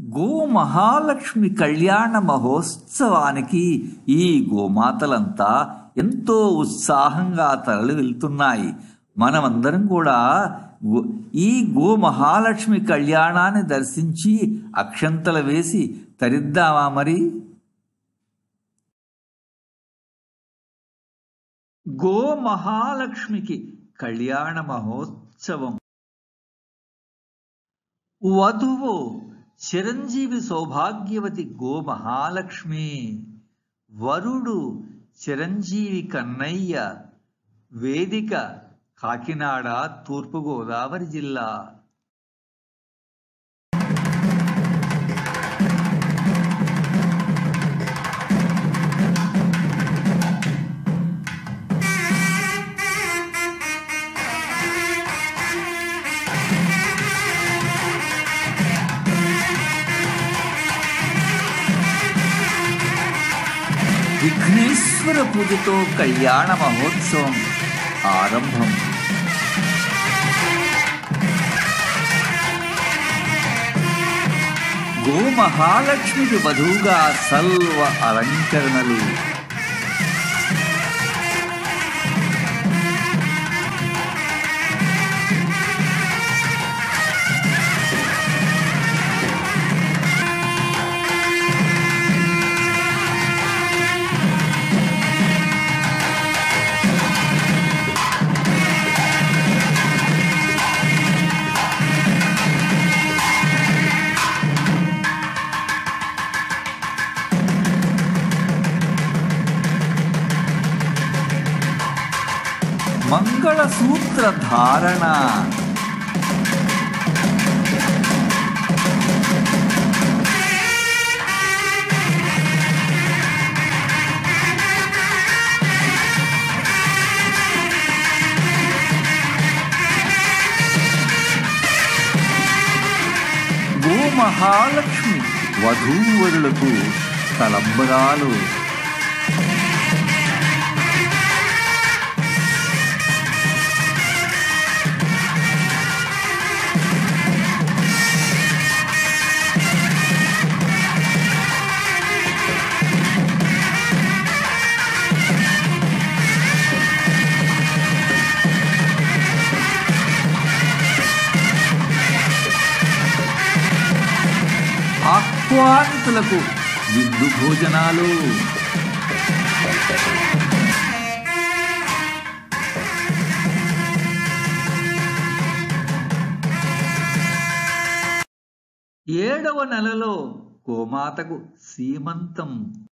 go Mahalakshmi కళ్యాణ మహోత్సవానికి ఈ గోమాతలంతా ఎంతో ఉత్సాహంగా తరలి వెళ్తున్నాయి మనమందరం కూడా గో- ఈ గో మహాలక్ష్మి కళ్యాణాన్ని దర్శించి అక్షంతలు వేసి తరిద్దామా మరి గో మహాలక్ష్మికి కళ్యాణ మహోత్సవం వధువు చిరంజీవి సౌభాగ్యవతి గో మహాలక్ష్మి వరుడు చిరంజీవి కన్నయ్య వేదిక కాకినాడ తూర్పుగోదావరి జిల్లా విఘ్నేశ్వర పూజతో కళ్యాణ మహోత్సవం ఆరంభం గో మహాలక్ష్మికి వధువుగా సల్వ అలంకరణలు మంగళసూత్ర ధారణ గో మహాలక్ష్మి వధూవరులకు తలంబరాలు ఆహ్వానితులకు విందు భోజనాలు ఏడవ నెలలో గోమాతకు సీమంతం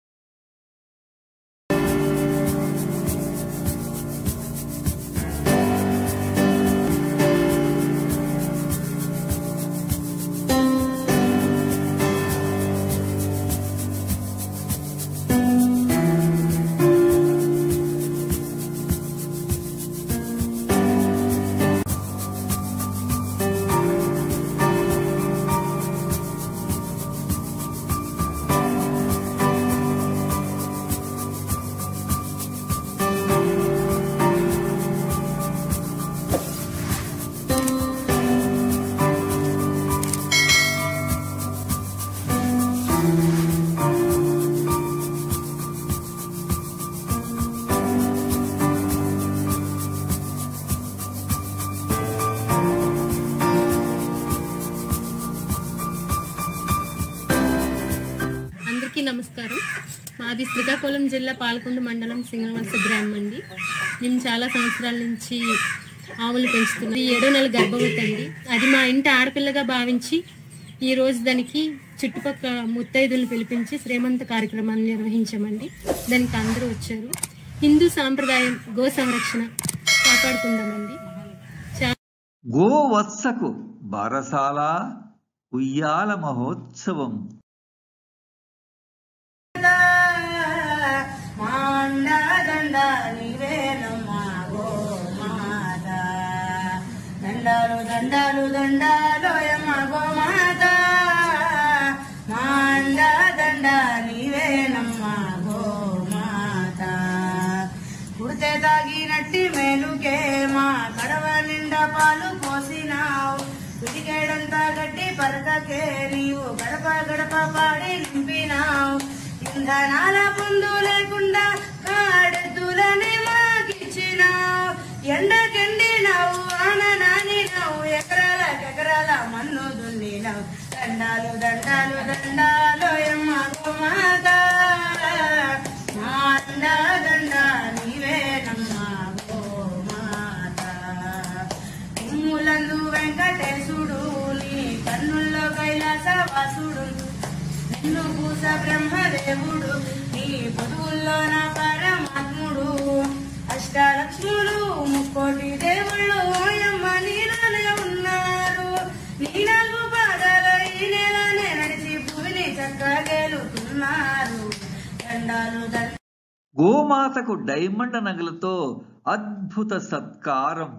అందరికీ నమస్కారం మాది శ్రీకాకుళం జిల్లా పాలకొండ మండలం సింగనవలస గ్రామం అండి మేము చాలా సంవత్సరాల నుంచి ఆవులు పెంచుతున్నాం ఇది ఏడో నెల గర్భవతి అండి అది మా ఇంటి ఆడపిల్లగా భావించి ఈ రోజు దానికి చుట్టుపక్కల ముత్తైదులు పిలిపించి శ్రీమంత కార్యక్రమాన్ని నిర్వహించామండి దానికి అందరూ వచ్చారు హిందూ సాంప్రదాయం గో సంరక్షణ కాపాడుకుందామండి చా గోవత్సకు బారసాల ఉయ్యాల మహోత్సవం మాండ నీవేనమ్మా గో మాత దండాలు దండాలు దండాలు యమ్మ గో మాత మాండ దండ నీవేనమ్మా గో మాత కుడితే తాగినట్టి మేలుకే మా కడవ నిండా పాలు పోసినావు పిడికేడంతా గడ్డి పరకకే నీవు గడప గడప గడప పాడి నింపినావు ఇంధనాల పొందు లేకుండా కాడెద్దులని మాకిచ్చినావు ఎండకెండినావు ఆన నానినావు ఎకరాల ఎకరాల మన్ను దున్నినావు దండాలు దండాలు దండాలు ఎమ్మ గోమాత మా అండ దండ నీవేనమ్మా గోమాత తిమ్ములందు వెంకటేశుడు నీ కన్నుల్లో కైలాసవాసుడు నిన్ను పూస బ్రహ్మదేవుడు నీ పొదువుల్లో నా పరమాత్ముడు అష్టాలక్ష్ములు ముక్కోటి దేవుళ్ళు ఓయమ్మ నీలోనే ఉన్నారు నీ నాలుగు పాదాల ఈ నెలనే నడిచి భూమిని చక్కగేలుతున్నారు దండాలు దండ గోమాతకు డైమండ్ నగలతో అద్భుత సత్కారం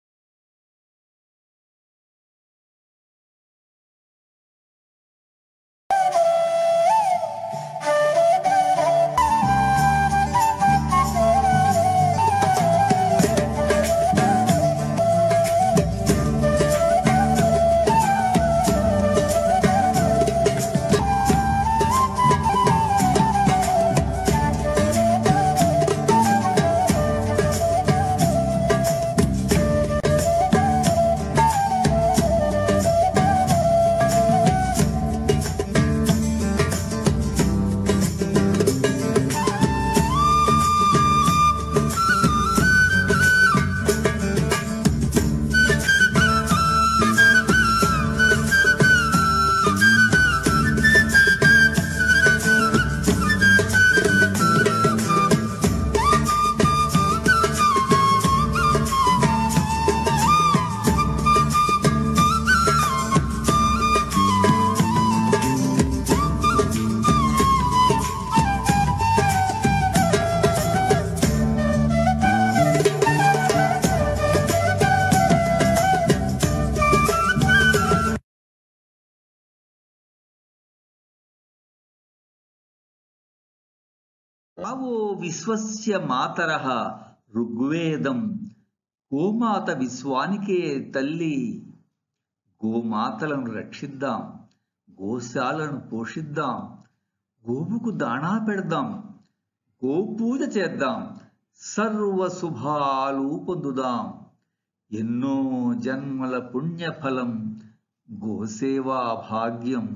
రావో విశ్వస్య మాతర ఋగ్వేదం గోమాత విశ్వానికే తల్లి గోమాతలను రక్షిద్దాం గోశాలను పోషిద్దాం గోవుకు దాణా పెడదాం గోపూజ చేద్దాం సర్వ శుభాలు పొందుదాం ఎన్నో జన్మల పుణ్యఫలం గోసేవా భాగ్యం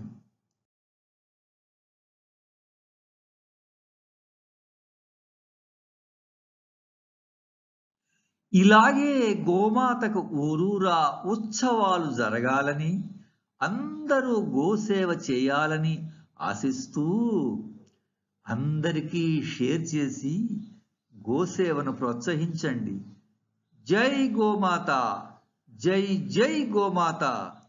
ఇలాగే గోమాతకు ఊరూరా ఉత్సవాలు జరగాలని అందరూ గోసేవ చేయాలని ఆశిస్తూ అందరికీ షేర్ చేసి గోసేవను ప్రోత్సహించండి జై గోమాత జై జై గోమాత